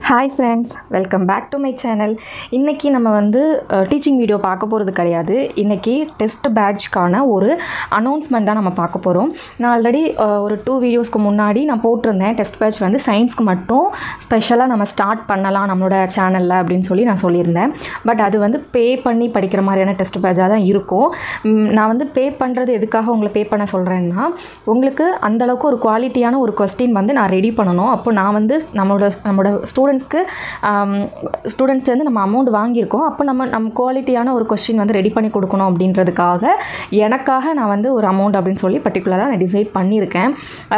hi friends welcome back to my channel இன்றைக்கி நம்ம வந்து டீச்சிங் வீடியோ பார்க்க போகிறது கிடையாது இன்றைக்கி டெஸ்ட் பேட்ச்க்கான ஒரு அனௌன்ஸ்மெண்ட் தான் நம்ம பார்க்க போகிறோம் நான் ஆல்ரெடி ஒரு டூ வீடியோஸ்க்கு முன்னாடி நான் போட்டிருந்தேன் டெஸ்ட் பேட்ச் வந்து சயின்ஸ்க்கு மட்டும் ஸ்பெஷலாக நம்ம ஸ்டார்ட் பண்ணலாம் நம்மளோட சேனலில் அப்படின்னு சொல்லி நான் சொல்லியிருந்தேன் பட் அது வந்து பே பண்ணி படிக்கிற மாதிரியான டெஸ்ட் பேட்சாக தான் இருக்கும் ம், நான் வந்து பே பண்ணுறது எதுக்காக உங்களை பே பண்ண சொல்கிறேன்னா உங்களுக்கு அந்தளவுக்கு ஒரு குவாலிட்டியான ஒரு கொஸ்டின் வந்து நான் ரெடி பண்ணணும் அப்போ நான் வந்து நம்மளோட நம்மளோட ஸ்டூடெண்ட்ஸ்க்கு ஸ்டூடெண்ட்ஸ்ட்டு வந்து நம்ம அமௌண்ட் வாங்கியிருக்கோம் அப்போ நம்ம நம்ம குவாலிட்டியான ஒரு கொஸ்டின் வந்து ரெடி பண்ணி கொடுக்கணும் அப்படின்றதுக்காக எனக்காக நான் வந்து ஒரு அமௌண்ட் அப்படின்னு சொல்லி பர்டிகுலராக நான் டிசைட் பண்ணியிருக்கேன்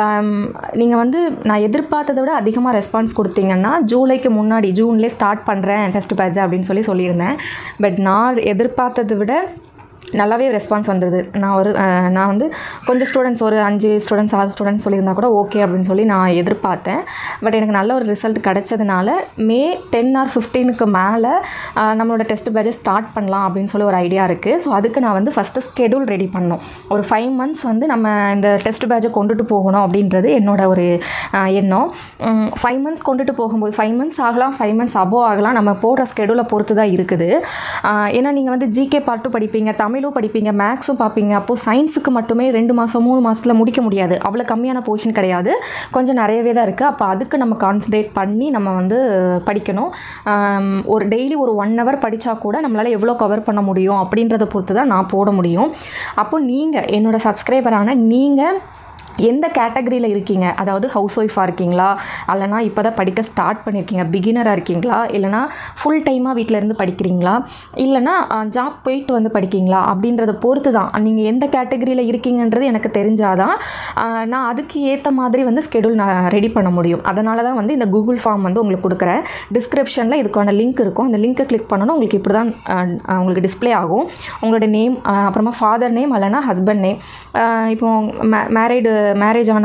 நீங்கள் வந்து நான் எதிர்பார்த்ததை விட அதிகமாக ரெஸ்பான்ஸ் கொடுத்தீங்கன்னா ஜூலைக்கு முன்னாடி ஜூன்லேயே ஸ்டார்ட் பண்ணுறேன் டெஸ்ட் பேட்ச் அப்படின்னு சொல்லி சொல்லியிருந்தேன் பட் நான் எதிர்பார்த்ததை விட நல்லாவே ரெஸ்பான்ஸ் வந்தது நான் ஒரு அஹ், நான் வந்து கொஞ்சம் ஸ்டூடெண்ட்ஸ் ஒரு அஞ்சு ஸ்டூடெண்ட்ஸ் ஆறு ஸ்டூடெண்ட்ஸ் சொல்லியிருந்தா கூட ஓகே அப்படின்னு சொல்லி நான் எதிர்பார்த்தேன் பட் எனக்கு நல்ல ஒரு ரிசல்ட் கிடச்சதுனால மே டென் ஆர் ஃபிஃப்டீனுக்கு மேலே நம்மளோட டெஸ்ட் பேட்சை ஸ்டார்ட் பண்ணலாம் அப்படின்னு சொல்லி ஒரு ஐடியா இருக்குது ஸோ அதுக்கு நான் வந்து ஃபஸ்ட்டு ஸ்கெடியூல் ரெடி பண்ணணும் ஒரு ஃபைவ் மந்த்ஸ் வந்து நம்ம இந்த டெஸ்ட் பேட்சை கொண்டுட்டு போகணும் அப்படின்றது என்னோட ஒரு அஹ், எண்ணம் ஃபைவ் மந்த்ஸ் கொண்டுட்டு போகும்போது ஃபைவ் மந்த்ஸ் ஆகலாம் ஃபைவ் மந்த்ஸ் அபோவ் ஆகலாம் நம்ம போடுற ஸ்கெடியூலை பொறுத்து தான் இருக்குது அஹ், ஏன்னா நீங்கள் வந்து ஜிகே பார்ட்டும் படிப்பீங்க தமிழும் படிப்பீங்க மேக்ஸும் பார்ப்பீங்க அப்போது சயின்ஸுக்கு மட்டுமே ரெண்டு மாதம் மூணு மாதத்தில் முடிக்க முடியாது அவ்வளோ கம்மியான போர்ஷன் கிடையாது கொஞ்சம் நிறையவே தான் இருக்குது அப்போ அதுக்கு நம்ம கான்சன்ட்ரேட் பண்ணி நம்ம வந்து படிக்கணும் ஆம், ஒரு டெய்லி ஒரு ஒன் ஹவர் படித்தா கூட நம்மளால் எவ்வளோ கவர் பண்ண முடியும் அப்படின்றத பொறுத்து தான் நான் போட முடியும் அப்போ நீங்கள் என்னோட சப்ஸ்கிரைபரான நீங்கள் எந்த கேட்டகரியில் இருக்கீங்க அதாவது ஹவுஸ் ஒய்ஃபாக இருக்கீங்களா இல்லைனா இப்போ தான் படிக்க ஸ்டார்ட் பண்ணியிருக்கீங்க பிகினராக இருக்கீங்களா இல்லைனா ஃபுல் டைமாக வீட்டில் இருந்து படிக்கிறீங்களா இல்லைனா ஜாப் போயிட்டு வந்து படிக்கீங்களா அப்படின்றத பொறுத்து தான் நீங்கள் எந்த கேட்டகரியில் இருக்கீங்கன்றது எனக்கு தெரிஞ்சாதான் ஆஹ், நான் அதுக்கு ஏற்ற மாதிரி வந்து ஸ்கெடியூல் நான் ரெடி பண்ண முடியும் அதனால தான் வந்து இந்த கூகுள் ஃபார்ம் வந்து உங்களுக்கு கொடுக்குறேன் டிஸ்கிரிப்ஷனில் இதுக்கான லிங்க் இருக்கும் அந்த லிங்க்கை கிளிக் பண்ணணும் உங்களுக்கு இப்படி தான் ஆஹ், ஆஹ், உங்களுக்கு டிஸ்ப்ளே ஆகும் உங்களோட நேம் அப்புறமா ஃபாதர் நேம் இல்லைனா ஹஸ்பண்ட் நேம் இப்போ மேரிடு மேரேஜ் ஆன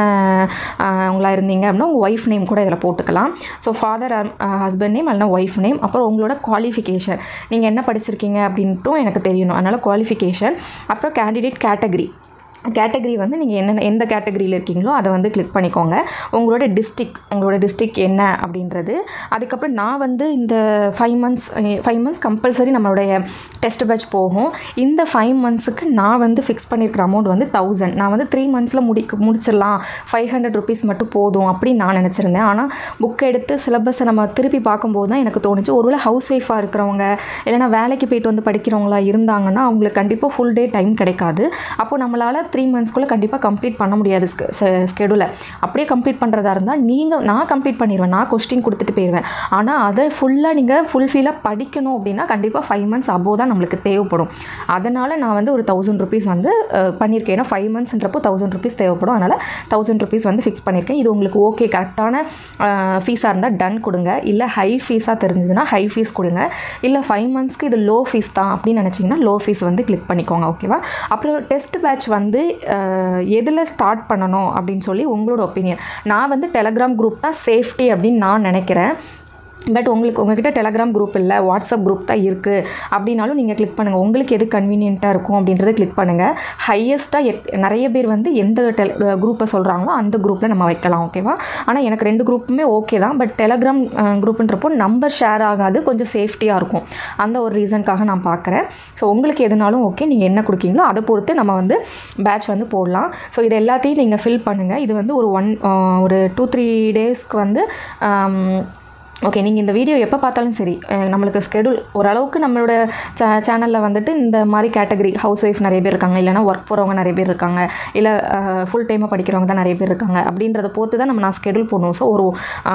உங்களா இருந்தீங்க அப்படின்னா உங்கள் ஒய்ஃப் நேம் கூட இதில் போட்டுக்கலாம் ஸோ ஃபாதர் ஹஸ்பண்ட் நேம் இல்லைனா ஒய்ஃப் நேம் அப்புறம் உங்களோட குவாலிஃபிகேஷன் நீங்கள் என்ன படிச்சிருக்கீங்க அப்படின்ட்டும் எனக்கு தெரியணும் அதனால் குவாலிஃபிகேஷன் அப்புறம் கேண்டிடேட் கேட்டகரி கேட்டகரி வந்து நீங்கள் என்னென்ன எந்த கேட்டகரியில் இருக்கீங்களோ அதை வந்து கிளிக் பண்ணிக்கோங்க உங்களோட டிஸ்ட்ரிக் உங்களோட டிஸ்ட்ரிக் என்ன அப்படின்றது அதுக்கப்புறம் நான் வந்து இந்த five months five months compulsory நம்மளுடைய டெஸ்ட் பேட்ச் போகும் இந்த ஃபைவ் மந்த்ஸுக்கு நான் வந்து ஃபிக்ஸ் பண்ணியிருக்கிற அமௌண்ட் வந்து தௌசண்ட் நான் வந்து த்ரீ மந்த்ஸில் முடிக்க முடிச்சிடலாம் ஃபைவ் ஹண்ட்ரட் ருபீஸ் மட்டும் போதும் அப்படின்னு நான் நினச்சிருந்தேன் ஆனால் புக் எடுத்து சிலபஸை நம்ம திருப்பி பார்க்கும்போது தான் எனக்கு தோணுச்சு ஒருவேளை ஹவுஸ் ஒய்ஃபாக இருக்கிறவங்க இல்லைனா வேலைக்கு போயிட்டு வந்து படிக்கிறவங்களா இருந்தாங்கன்னா அவங்களுக்கு கண்டிப்பாக ஃபுல் டே டைம் கிடைக்காது அப்போது நம்மளால் த்ரீ மந்த்ஸ்க்குள்ளே கண்டிப்பாக கம்ப்ளீட் பண்ண முடியாது ஸ்கெடியூலை அப்படியே கம்ப்ளீட் பண்ணுறதா இருந்தால் நீங்கள் நான் கம்ப்ளீட் பண்ணிடுவேன் நான் கொஸ்டின் கொடுத்துட்டு போயிடுவேன் ஆனால் அதை ஃபுல்லாக நீங்கள் ஃபுல்ஃபில்லாக படிக்கணும் அப்படின்னா கண்டிப்பாக ஃபைவ் மந்த்ஸ் அபோவ் தான் நம்மளுக்கு தேவைப்படும் அதனால் நான் வந்து ஒரு தௌசண்ட் ருபீஸ் வந்து அஹ், பண்ணியிருக்கேன் ஏன்னா ஃபைவ் மந்த்ஸ்ன்றப்போ தௌசண்ட் ருபீஸ் தேவைப்படும் அதனால் தௌசண்ட் ருபீஸ் வந்து ஃபிக்ஸ் பண்ணியிருக்கேன் இது உங்களுக்கு ஓகே கரெக்டான ஃபீஸாக இருந்தால் டன் கொடுங்க இல்லை ஹை ஃபீஸாக தெரிஞ்சதுன்னா ஹை ஃபீஸ் கொடுங்க இல்லை ஃபைவ் மந்த்ஸ்க்கு இது லோ ஃபீஸ் தான் அப்படின்னு நினச்சிங்கன்னா லோ ஃபீஸ் வந்து கிளிக் பண்ணிக்கோங்க ஓகேவா அப்புறம் டெஸ்ட் பேட்ச் வந்து எதில் ஸ்டார்ட் பண்ணணும் அப்படின்னு சொல்லி உங்களோட ஒப்பீனியன் நான் வந்து டெலகிராம் குரூப் தான் சேஃப்டி அப்படின்னு நான் நினைக்கிறேன் பட் உங்களுக்கு உங்ககிட்ட டெலகிராம் குரூப் இல்லை வாட்ஸ்அப் குரூப் தான் இருக்குது அப்படின்னாலும் நீங்கள் கிளிக் பண்ணுங்கள் உங்களுக்கு எது கன்வீனியண்ட்டாக இருக்கும் அப்படின்றத கிளிக் பண்ணுங்கள் ஹையஸ்ட்டாக எத் நிறைய பேர் வந்து எந்த டெல குரூப்பை சொல்கிறாங்களோ அந்த குரூப்பில் நம்ம வைக்கலாம் ஓகேவா ஆனால் எனக்கு ரெண்டு குரூப்புமே ஓகே தான் பட் டெலகிராம் குரூப்புன்றப்போ நம்பர் ஷேர் ஆகாது கொஞ்சம் சேஃப்டியாக இருக்கும் அந்த ஒரு ரீசனுக்காக நான் பார்க்குறேன் ஸோ உங்களுக்கு எதுனாலும் ஓகே நீங்கள் என்ன கொடுக்கீங்களோ அதை பொறுத்து நம்ம வந்து பேட்ச் வந்து போடலாம் ஸோ இது எல்லாத்தையும் நீங்கள் ஃபில் பண்ணுங்கள் இது வந்து ஒரு ஒன் ஒரு டூ த்ரீ டேஸ்க்கு வந்து ஆம், ஓகே நீங்கள் இந்த வீடியோ எப்போ பார்த்தாலும் சரி அஹ் நம்மளுக்கு ஸ்கெடியூல் ஓரளவுக்கு நம்மளோட சே சேனலில் வந்துட்டு இந்த மாதிரி கேட்டகரி ஹவுஸ் ஒய்ஃப் நிறைய பேர் இருக்காங்க இல்லைனா ஒர்க் போகிறவங்க நிறைய பேர் இருக்காங்க இல்லை ஃபுல் டைமாக படிக்கிறவங்க தான் நிறைய பேர் இருக்காங்க அப்படின்றத பொறுத்து தான் நம்ம நான் ஸ்கெடியூல் போடணும் ஸோ ஒரு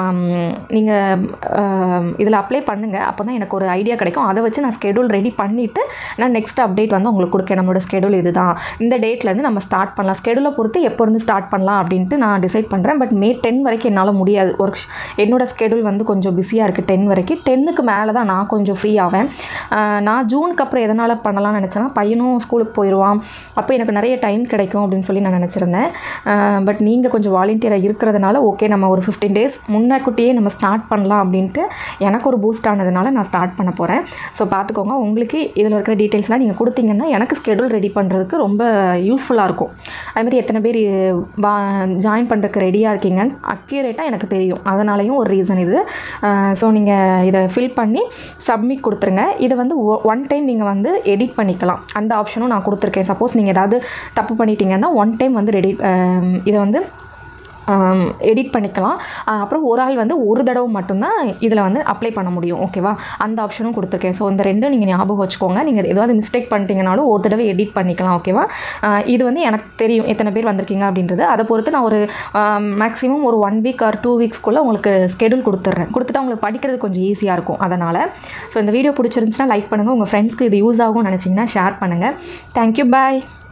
நீங்கள் இதில் அப்ளை பண்ணுங்கள் அப்போ தான் எனக்கு ஒரு ஐடியா கிடைக்கும் அதை வச்சு நான் ஸ்கெடியூல் ரெடி பண்ணிவிட்டு நான் நெக்ஸ்ட் அப்டேட் வந்து உங்களுக்கு கொடுக்கேன் நம்மளோட ஸ்கெடியூல் இதுதான் இந்த டேட்லேருந்து நம்ம ஸ்டார்ட் பண்ணலாம் ஸ்கெடியூலை பொறுத்து எப்போ இருந்து ஸ்டார்ட் பண்ணலாம் அப்படின்ட்டு நான் டிசைட் பண்ணுறேன் பட் மே டென் வரைக்கும் என்னால் முடியாது ஒர்க் என்னோட ஸ்கெடியூல் வந்து கொஞ்சம் பிஸியாக இருக்குது டென் வரைக்கும் டென்னுக்கு மேலே தான் நான் கொஞ்சம் ஃப்ரீ ஆவேன் ஆஹ் நான் ஜூனுக்கு அப்புறம் எதனால் பண்ணலாம்னு நினச்சேன்னா பையனும் ஸ்கூலுக்கு போயிடுவான் அப்போ எனக்கு நிறைய டைம் கிடைக்கும் அப்படின்னு சொல்லி நான் நினச்சிருந்தேன் பட் நீங்கள் கொஞ்சம் வாலண்டியராக இருக்கிறதுனால ஓகே நம்ம ஒரு ஃபிஃப்டீன் டேஸ் முன்னாக்கூட்டியே நம்ம ஸ்டார்ட் பண்ணலாம் அப்படின்ட்டு எனக்கு ஒரு பூஸ்ட் ஆனதுனால நான் ஸ்டார்ட் பண்ண போகிறேன் ஸோ பார்த்துக்கோங்க உங்களுக்கு இதில் இருக்கிற டீட்டெயில்ஸ்லாம் நீங்கள் கொடுத்தீங்கன்னா எனக்கு ஸ்கெடியூல் ரெடி பண்ணுறதுக்கு ரொம்ப யூஸ்ஃபுல்லாக இருக்கும் அதுமாதிரி எத்தனை பேர் ஜாயின் பண்ணுறதுக்கு ரெடியாக இருக்கீங்கன்னு அக்யூரேட்டாக எனக்கு தெரியும் அதனாலையும் ஒரு ரீசன் இது ஸோ நீங்கள் இதை ஃபில் பண்ணி சப்மிட் கொடுத்துருங்க இதை வந்து ஒன் டைம் நீங்கள் வந்து எடிட் பண்ணிக்கலாம் அந்த ஆப்ஷனும் நான் கொடுத்துருக்கேன் சப்போஸ் நீங்கள் ஏதாவது தப்பு பண்ணிட்டீங்கன்னா ஒன் டைம் வந்து ரெடி இதை வந்து எடிட் பண்ணிக்கலாம் அஹ் அப்புறம் ஒரு ஆள் வந்து ஒரு தடவை மட்டும்தான் இதில் வந்து அப்ளை பண்ண முடியும் ஓகேவா அந்த ஆப்ஷனும் கொடுத்துருக்கேன் ஸோ இந்த ரெண்டும் நீங்கள் ஞாபகம் வச்சுக்கோங்க நீங்கள் ஏதாவது மிஸ்டேக் பண்ணிட்டீங்கனாலும் ஒரு தடவை எடிட் பண்ணிக்கலாம் ஓகேவா அஹ் இது வந்து எனக்கு தெரியும் எத்தனை பேர் வந்திருக்கீங்க அப்படின்றது அதை பொறுத்து நான் ஒரு மேக்ஸிமம் ஒரு ஒன் வீக் ஆர் டூ வீக்ஸ்க்குள்ளே உங்களுக்கு ஸ்கெடியூல் கொடுத்துட்றேன் கொடுத்துட்டு அவங்களுக்கு படிக்கிறது கொஞ்சம் ஈஸியாக இருக்கும் அதனால் ஸோ இந்த வீடியோ பிடிச்சிருந்துச்சுன்னா லைக் பண்ணுங்கள் உங்கள் ஃப்ரெண்ட்ஸ்க்கு இது யூஸ் ஆகும்னு நினச்சிங்கன்னா ஷேர் பண்ணுங்கள் தேங்க்யூ பாய்